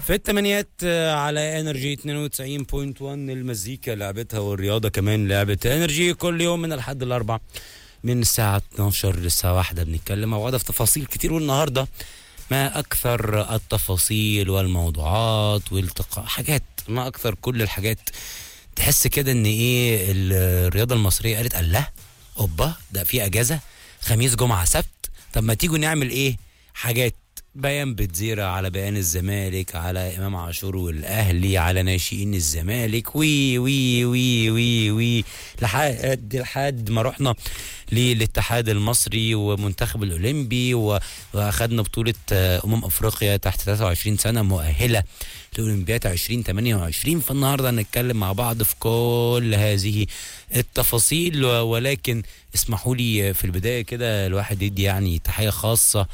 في الثمانيات آه، على انرجي 92.1 المزيكا لعبتها والرياضه كمان لعبه انرجي كل يوم من الحد الاربع من الساعه 12 للساعه 1 بنتكلم مع بعض في تفاصيل كتير والنهارده ما اكثر التفاصيل والموضوعات والتقاء حاجات ما اكثر كل الحاجات تحس كده ان ايه الرياضه المصريه قالت الله اوبا ده في اجازه خميس جمعه سبت طب ما تيجوا نعمل ايه حاجات بيان بتزيرة على بيان الزمالك على امام عاشور والاهلي على ناشئين الزمالك وي وي وي وي وي لحد لحد ما رحنا للاتحاد المصري ومنتخب الاولمبي و- واخدنا بطوله آه، امم افريقيا تحت 23 سنه مؤهله لاولمبياد 2028 فالنهارده هنتكلم مع بعض في كل هذه التفاصيل و- ولكن اسمحوا لي في البدايه كده الواحد يدي يعني تحيه خاصه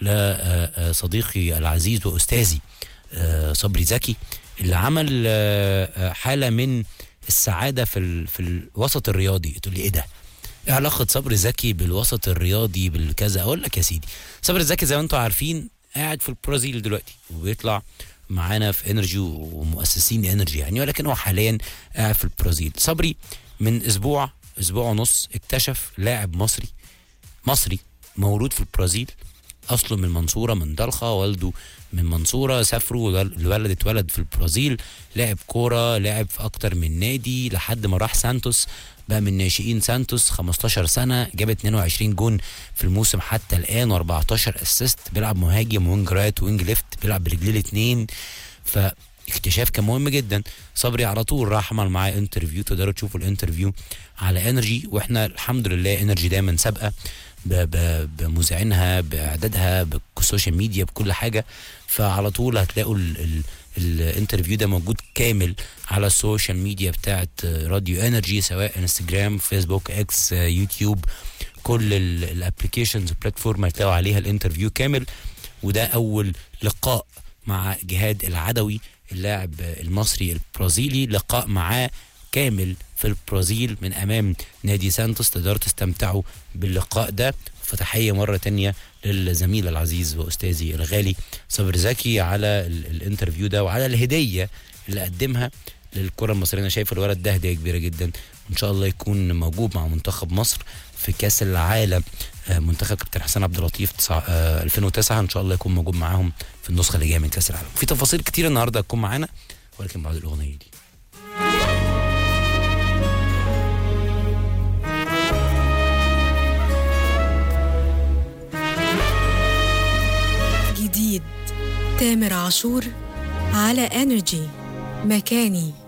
لصديقي العزيز واستاذي آه، صبري زكي اللي عمل آه، آه، حاله من السعاده في ال- في الوسط الرياضي تقول لي ايه ده؟ ايه علاقه صبري زكي بالوسط الرياضي بالكذا اقول لك يا سيدي صبري زكي زي ما انتم عارفين قاعد في البرازيل دلوقتي وبيطلع معانا في انرجي ومؤسسين انرجي يعني ولكن هو حاليا قاعد في البرازيل صبري من اسبوع اسبوع ونص اكتشف لاعب مصري مصري مولود في البرازيل اصله من المنصوره من ضلخه والده من منصوره سافروا والول- الولد اتولد في البرازيل لعب كوره لعب في اكتر من نادي لحد ما راح سانتوس بقى من ناشئين سانتوس 15 سنه جاب 22 جون في الموسم حتى الان و14 اسيست بيلعب مهاجم وينج رايت وينج ليفت بيلعب برجليه الاثنين فاكتشاف كان مهم جدا صبري على طول راح عمل معاه انترفيو تقدروا تشوفوا الانترفيو على انرجي واحنا الحمد لله انرجي دايما سابقه ب- ب- بمذيعينها باعدادها بالسوشيال ميديا بكل حاجه فعلى طول هتلاقوا ال ال الانترفيو ده موجود كامل على السوشيال ميديا بتاعت راديو انرجي سواء انستجرام فيسبوك اكس يوتيوب كل الابلكيشنز والبلاتفورم هتلاقوا عليها الانترفيو كامل وده اول لقاء مع جهاد العدوي اللاعب المصري البرازيلي لقاء معاه كامل في البرازيل من امام نادي سانتوس تقدروا تستمتعوا باللقاء ده فتحية مرة تانية للزميل العزيز وأستاذي الغالي صبر زكي على ال- الانترفيو ده وعلى الهدية اللي قدمها للكرة المصرية أنا شايف الولد ده هدية كبيرة جدا وإن شاء الله يكون موجود مع منتخب مصر في كأس العالم آه، منتخب كابتن حسن عبد اللطيف تسع- آه، 2009 إن شاء الله يكون موجود معاهم في النسخة اللي جاية من كأس العالم في تفاصيل كتير النهاردة هتكون معانا ولكن بعد الأغنية دي جديد تامر عاشور على انرجي مكاني